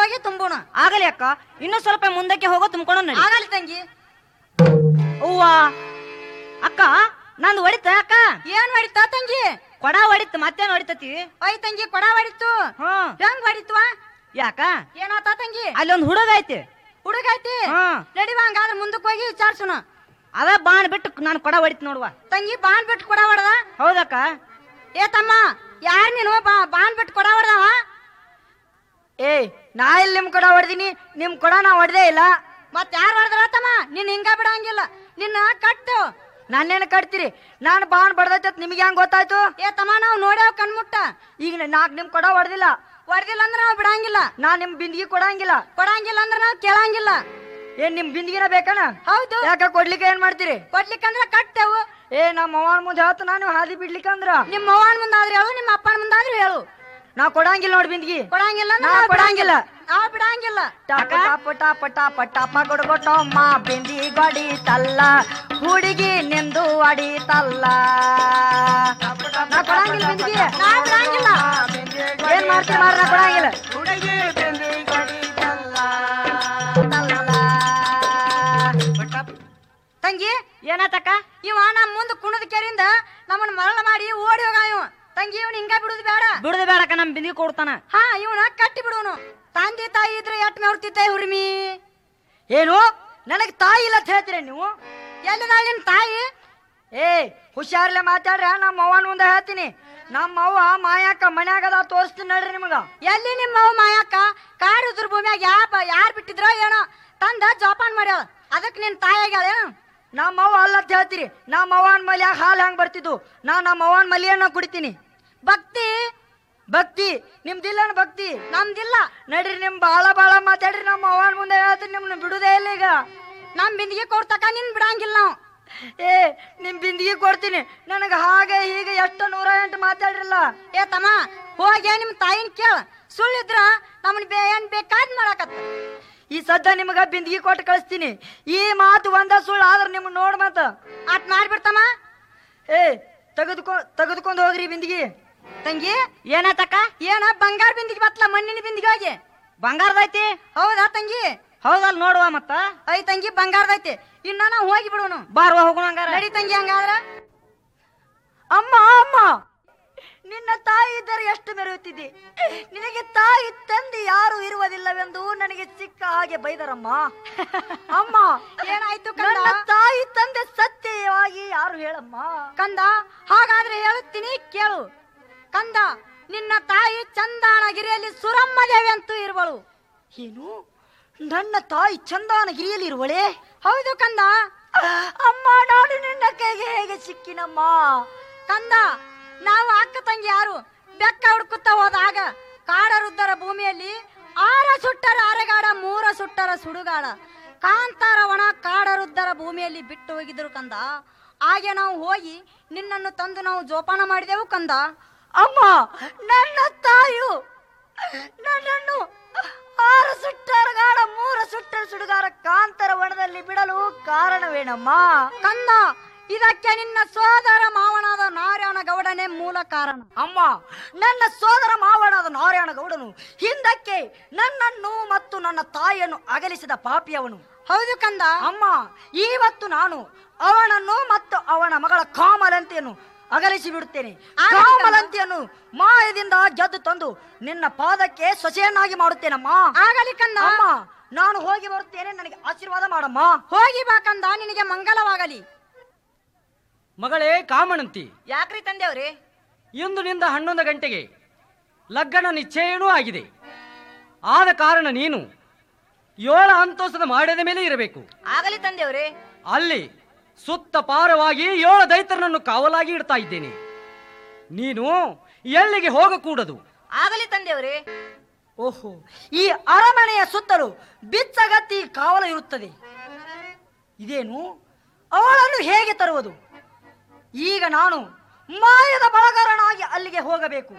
ಹೋಗಿ ತುಂಬೋಣ ಆಗಲಿ ಅಕ್ಕ ಇನ್ನು ಸ್ವಲ್ಪ ಮುಂದಕ್ಕೆ ಹೋಗೋ ತುಂಬ್ಕೊಂಡು ನಡಿ ಆಗಲಿ ತಂಗಿ ಅವ್ವ ಅಕ್ಕ ನಂದು ಹೊಡಿತ ಅಕ್ಕ ಏನ್ ಹೊಡಿತಾ ತಂಗಿ ಕೊಡ ಹೊಡಿತು ಮತ್ತೇನ್ ಹೊಡಿತತಿ ಐ ತಂಗಿ ಕೊಡ ಹೊಡಿತು ಹ್ಮ್ ಹೆಂಗ್ ಹೊಡಿತ್ವಾ ಯಾಕ ಏನಾತ ತಂಗಿ ಅಲ್ಲಿ ಒಂದ್ ಹುಡುಗ ಐತಿ ಹುಡುಗ ಐತಿ ಹ್ಮ್ ನಡಿವ ಹಂಗಾದ್ರೆ ಮುಂದಕ್ಕೆ ಹೋಗಿ ವಿಚಾರ್ಸುಣ ಅದ ಬಾಣ್ ಬಿಟ್ಟು ನಾನು ಕೊಡ ಹೊಡಿತ್ ನೋಡುವ ತಂಗಿ ಬಾಣ್ ಬಿಟ್ಟು ಕೊಡ ಹೊಡೆದ ಹೌದಕ್ಕ ಏ ತಮ್ಮ ಯಾರ್ ನೀನು ಬಾ ಬಾಣ್ ಬಿಟ್ಟು ಕೊಡ ಹೊಡೆದವ ಏಯ್ ನಾ ಎಲ್ಲಿ ನಿಮ್ ಕೊಡ ಹೊಡ್ದೀನಿ ನಿಮ್ ಕೊಡ ನಾ ಹೊಡ್ದೇ ಇಲ್ಲ ಮತ್ ಯಾರು ಹೊಡೆದ್ರ ತಮ್ಮ ನೀನ್ ಹಿಂಗ ಬಿಡಂಗಿಲ್ಲ ನಿನ್ನ ಕಟ್ಟು ನನ್ನೇನು ಕಟ್ತೀರಿ ನಾನು ಬಾಣ್ ಬಡ್ದೈತೆ ನಿಮಗೆ ಹೆಂಗ್ ಗೊತ್ತಾಯ್ತು ಏ ತಮ್ಮ ನಾವು ನೋಡ್ಯಾವ ಕಣ್ಮುಟ್ಟ ಈಗ ನಾಕ್ ನಿಮ್ ಕೊಡ ಹೊಡ್ದಿಲ್ಲ ಹೊಡೆದಿಲ್ಲ ಅಂದ್ರೆ ನಾವು ಬಿಡಂಗಿಲ್ಲ ನಾ ನಿಮ್ ಬಿಂದಿಗೆ ಕೊಡಂಗಿಲ್ಲ ಕೊಡಂಗಿಲ್ಲ ಅಂದ್ರೆ ನಾವು ಕೇಳಂಗಿಲ್ಲ ಏನ್ ನಿಮ್ ಬಿಂದಿಗೆನ ಬೇಕನ ಹೌದು ಯಾಕ ಕೊಡ್ಲಿಕ್ಕೆ ಏನ್ ಮಾಡ್ತೀರಿ ಕೊಡ್ಲಿಕ್ಕಂದ್ರ ಕಟ್ಟೆವು ಏ ನಮ್ಮ ಅವನ್ ಮುಂದೆ ಹೇಳ್ತ ನಾನು ಹಾದಿ ಬಿಡ್ಲಿಕ್ಕಂದ್ರ ನಿಮ್ಮ ಅವ್ವನ ಮುಂದಾದ್ರೆ ಹೇಳು ನಿಮ್ಮ ಅಪ್ಪನ ಮುಂದಾದ್ರೆ ಹೇಳು ನಾ ಕೊಡಂಗಿಲ್ಲ ನೋಡ್ ಬಿಂದಿಗೆ ಕೊಡಂಗಿಲ್ಲ ಅಂದ್ರೆ ನಾ ನಾವು ಕೊಡಂಗಿಲ್ಲ. ನಾವು ಬಿಡಂಗಿಲ್ಲ ಟಪ ಟಪ ಟಪ ಟಪ ಟಪ ಕೊಡ್ಕೊಟ್ಟಮ್ಮ ಬಿಂದಿ ಗಡಿತಲ್ಲ ಹುಡುಗಿ ನಿಂದು ಅಡಿತಲ್ಲ ನಾ ಕೊಡಂಗಿಲ್ಲ ಬಿಂದಿಗೆ ನಾ ಬಿಡಂಗಿಲ್ಲ ಏನ್ ಮಾಡ್ತೀರಿ ಮಾರ ನಾ ಕೊಡಂಗಿಲ್ಲ ತಂಗಿ ಏನಾತಕ್ಕ ಇವ ನಮ್ಮ ಮುಂದೆ ಕುಣದ ಕೆರಿಂದ ನಮ್ಮನ್ನ ಮರಳ ಮಾಡಿ ಓಡಿ ಹೋಗ ಇವ ತಂಗಿ ಇವನ್ ಹಿಂಗ ಬಿಡುದು ಬೇಡ ಬಿಡುದು ಬೇಡಕ್ಕ ನಮ್ ಬಿಂದಿಗೆ ಕೊಡ್ತಾನ ಹಾ ಇವನ ಕಟ್ಟಿ ಬಿಡುವನು ತಂದೆ ತಾಯಿ ಇದ್ರೆ ಎಟ್ ಮೇವ್ತಿದ್ದೆ ಹುರ್ಮಿ ಏನು ನನಗ್ ತಾಯಿ ಇಲ್ಲ ಅಂತ ಹೇಳ್ತೀರ ನೀವು ಎಲ್ಲಿದಾಳ ನಿನ್ ತಾಯಿ ಏ ಹುಷಾರ್ಲೆ ಮಾತಾಡ್ರ ನಮ್ಮ ಅವ್ವನ ಮುಂದೆ ಹೇಳ್ತೀನಿ ನಮ್ಮ ಅವ್ವ ಮಾಯಾಕ ಮನ್ಯಾಗದ ತೋರಿಸ್ತೀನಿ ನೋಡ್ರಿ ನಿಮಗ ಎಲ್ಲಿ ನಿಮ್ಮ ಅವ್ ಮಾಯಕ್ಕ ಕಾಡು ಉದ್ರ ಭೂಮಿಯಾಗ ಯಾಪ ಯಾರ್ ಬಿಟ್ಟಿದ್ರೋ ಏನೋ ತಂದ ಜೋಪಾನ್ ಮಾಡ್ಯಾಳ ಅದಕ್ ನಿನ್ ತಾಯಿ ಆಗ್ಯಾಳೇನು ನಮ್ಮ ಅವ್ವ ಅಲ್ಲ ಅಂತ ಹೇಳ್ತೀರಿ ನಮ್ಮ ಅವ್ವನ ಮಲ್ಯಾಗ ಹಾಲು ಹೆಂಗ್ ಬರ್ತಿದ್ವು ನಾ ನಮ್ಮ ಅವ್ವನ ಮಲಿಯನ್ನ ಕುಡಿತೀನಿ ಭಕ್ತಿ ಭಕ್ತಿ ನಿಮ್ದಿಲ್ಲ ಭಕ್ತಿ ನಮ್ದಿಲ್ಲ ನಡ್ರಿ ನಿಮ್ ಬಾಳ ಬಾಳ ಮಾತಾಡ್ರಿ ನಮ್ಮ ಅವ್ವನ ಮುಂದೆ ಹೇಳ್ತೀನಿ ನಿಮ್ನ ಬಿಡುದೇ ಇಲ್ಲ ಈಗ ನಮ್ ಬಿಂದಿಗೆ ಕೊಡ್ತಕ ನಿನ್ ಬಿಡಂಗಿಲ್ಲ ನಾವು ಏ ನಿಮ್ ಬಿಂದಿಗೆ ಕೊಡ್ತೀನಿ ನನಗ ಹಾಗೆ ಹೀಗೆ ಎಷ್ಟು ನೂರ ಎಂಟು ಮಾತಾಡ್ರಲ್ಲ ಏ ತಮ್ಮ ಹೋಗಿ ನಿಮ್ ತಾಯಿನ ಕೇಳ ಸುಳ್ಳಿದ್ರ ನಮ್ಮನ್ ಬೇ ಏನ್ ಬೇಕಾದ್ ಮಾಡಕತ್ತ ಈ ಸದ್ದ ನಿಮಗ ಬಿಂದಿಗೆ ಕೊಟ್ಟು ಕಳಿಸ್ತೀನಿ ಈ ಮಾತು ಒಂದ ಸುಳ್ಳು ಆದ್ರ ನಿಮ್ ನೋಡ್ ಮತ್ತ ಅಟ್ ಮಾಡ್ಬಿಡ್ತಮ್ಮ ಏ ತೆಗೆದುಕೊ ತೆಗೆದುಕೊಂಡು ಹೋಗ್ರಿ ಬಿಂದಿಗೆ ತಂಗಿ ಏನಾತಕ್ಕ ಏನ ಬಂಗಾರ ಬಿಂದಿಗೆ ಬತ್ಲ ಮಣ್ಣಿನ ಬಿಂದಿಗೆ ಹೋಗಿ ಬಂಗಾರದೈತಿ ಹೌದಾ ತಂಗಿ ಹೌದಲ್ ನೋಡುವ ಮತ್ತ ಐ ತಂಗಿ ಬಂಗಾರದೈತಿ ಇನ್ನ ನಾವು ಹೋಗಿ ಬಿಡೋನು ಬಾರುವ ಹೋಗೋಣ ಹಂಗಾರ ನಡಿ ತಂಗಿ ಹಂಗಾದ್ರ ಅಮ್ಮ ಅಮ್ಮ ನಿನ್ನ ತಾಯಿ ಇದ್ದರೆ ಎಷ್ಟು ಮೆರೆಯುತ್ತಿದ್ದಿ ನಿನಗೆ ತಾಯಿ ತಂದೆ ಯಾರು ಇರುವುದಿಲ್ಲವೆಂದು ನನಗೆ ಸಿಕ್ಕ ಹಾಗೆ ಬೈದರಮ್ಮ ಅಮ್ಮ ಏನಾಯ್ತು ನನ್ನ ಕಂದ ತಾಯಿ ತಂದೆ ಸತ್ಯವಾಗಿ ಯಾರು ಹೇಳಮ್ಮ ಕಂದ ಹಾಗಾದ್ರೆ ಹೇಳುತ್ತೀನಿ ಕೇಳು ಕಂದ ನಿನ್ನ ತಾಯಿ ಚಂದಾನಗಿರಿಯಲ್ಲಿ ಸುರಮ್ಮ ದೇವಿ ಅಂತೂ ಇರುವಳು ಏನು ನನ್ನ ತಾಯಿ ಚಂದಾನಗಿರಿಯಲ್ಲಿ ಇರುವಳೆ ಹೌದು ಕಂದ ಅಮ್ಮ ನಾನು ನಿನ್ನ ಕೈಗೆ ಹೇಗೆ ಸಿಕ್ಕಿನಮ್ಮ ಕಂದ ನಾವು ಅಕ್ಕ ತಂಗಿ ಯಾರು ಬೆಕ್ಕ ಹುಡುಕುತ್ತಾ ಹೋದಾಗ ಕಾಡರುದ್ದರ ಭೂಮಿಯಲ್ಲಿ ಆರ ಸುಟ್ಟರ ಅರೆಗಾಡ ಮೂರ ಸುಟ್ಟರ ಸುಡುಗಾಡ ಕಾಂತಾರ ಒಣ ಕಾಡರುದ್ದರ ಭೂಮಿಯಲ್ಲಿ ಬಿಟ್ಟು ಹೋಗಿದ್ರು ಕಂದ ಹಾಗೆ ನಾವು ಹೋಗಿ ನಿನ್ನನ್ನು ತಂದು ನಾವು ಜೋಪಾನ ಮಾಡಿದೆವು ಕಂದ ಅಮ್ಮ ನನ್ನ ತಾಯು ನನ್ನನ್ನು ಆರು ಸುಟ್ಟರಗಾಡ ಮೂರು ಸುಟ್ಟರ ಸುಡುಗಾರ ಕಾಂತರ ವನದಲ್ಲಿ ಬಿಡಲು ಕಾರಣವೇನಮ್ಮ ಕಂದ ಇದಕ್ಕೆ ನಿನ್ನ ಸೋದರ ಮಾವನಾದ ನಾರಾಯಣ ಗೌಡನೇ ಮೂಲ ಕಾರಣ ಅಮ್ಮ ನನ್ನ ಸೋದರ ಮಾವನಾದ ನಾರಾಯಣ ಗೌಡನು ಹಿಂದಕ್ಕೆ ನನ್ನನ್ನು ಮತ್ತು ನನ್ನ ತಾಯಿಯನ್ನು ಅಗಲಿಸಿದ ಪಾಪಿಯವನು ಹೌದು ಕಂದ ಅಮ್ಮ ಇವತ್ತು ನಾನು ಅವನನ್ನು ಮತ್ತು ಅವನ ಮಗಳ ಕಾಮಲಂತೆಯನ್ನು ಅಗಲಿಸಿ ಬಿಡುತ್ತೇನೆ ಆಗಲಿ ಕಂದ. ಕಾಮಲಂತೆಯನ್ನು ಮಾಯದಿಂದ ಗೆದ್ದು ತಂದು ನಿನ್ನ ಪಾದಕ್ಕೆ ಸೊಸೆಯನ್ನಾಗಿ ಮಾಡುತ್ತೇನಮ್ಮ ಆಗಲಿ ಕಂದ ಅಮ್ಮ ನಾನು ಹೋಗಿ ಬರುತ್ತೇನೆ ನನಗೆ ಆಶೀರ್ವಾದ ಮಾಡಮ್ಮ ಹೋಗಿ ಬಾ ಕಂದ ನಿನಗೆ ಮಂಗಲವಾಗಲಿ ಮಗಳೇ ಕಾಮಣಂತಿ ಯಾಕ್ರಿ ತಂದೆವ್ರಿ ಇಂದು ನಿಂದ ಹನ್ನೊಂದು ಗಂಟೆಗೆ ಲಗ್ನ ನಿಶ್ಚಯನೂ ಆಗಿದೆ ಆದ ಕಾರಣ ನೀನು ಏಳು ಅಂತಸ್ತದ ಮಾಡಿದ ಮೇಲೆ ಇರಬೇಕು ಆಗಲಿ ತಂದೆವ್ರಿ ಅಲ್ಲಿ ಸುತ್ತ ಪಾರವಾಗಿ ಏಳು ದೈತರನನ್ನು ಕಾವಲಾಗಿ ಇಡ್ತಾ ಇದ್ದೇನೆ ನೀನು ಎಲ್ಲಿಗೆ ಹೋಗಕೂಡದು ಆಗಲಿ ತಂದೆವ್ರಿ ಓಹೋ ಈ ಅರಮನೆಯ ಸುತ್ತಲೂ ಬಿಚ್ಚಗತ್ತಿ ಕಾವಲು ಇರುತ್ತದೆ ಇದೇನು ಅವಳನ್ನು ಹೇಗೆ ತರುವುದು ಈಗ ನಾನು ಮಾಯದ ಬಳಗಾರನಾಗಿ ಅಲ್ಲಿಗೆ ಹೋಗಬೇಕು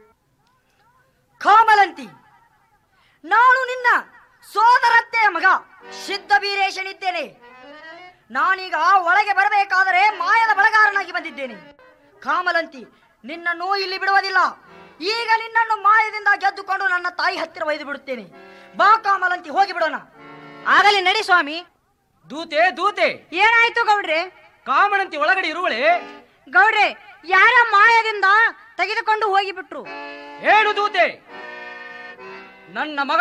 ಕಾಮಲಂತಿ ನಾನು ನಿನ್ನ ಸೋದರತ್ತೆಯ ಮಗ ಸಿದ್ಧ ಬೀರೇಶನಿದ್ದೇನೆ ನಾನೀಗ ಒಳಗೆ ಬರಬೇಕಾದರೆ ಮಾಯದ ಬಳಗಾರನಾಗಿ ಬಂದಿದ್ದೇನೆ ಕಾಮಲಂತಿ ನಿನ್ನನ್ನು ಇಲ್ಲಿ ಬಿಡುವುದಿಲ್ಲ ಈಗ ನಿನ್ನನ್ನು ಮಾಯದಿಂದ ಗೆದ್ದುಕೊಂಡು ನನ್ನ ತಾಯಿ ಹತ್ತಿರ ಒಯ್ದು ಬಿಡುತ್ತೇನೆ ಬಾ ಕಾಮಲಂತಿ ಹೋಗಿ ಬಿಡೋಣ ಆಗಲಿ ನಡಿ ಸ್ವಾಮಿ ದೂತೆ ದೂತೆ ಏನಾಯ್ತು ಗೌಡ್ರೆ ಕಾಮಣಂತಿ ಒಳಗಡೆ ಇರುವಳೆ ಗೌಡ್ರೆ ಯಾರ ಮಾಯದಿಂದ ತೆಗೆದುಕೊಂಡು ಹೋಗಿಬಿಟ್ರು ಹೇಳು ದೂತೆ ನನ್ನ ಮಗ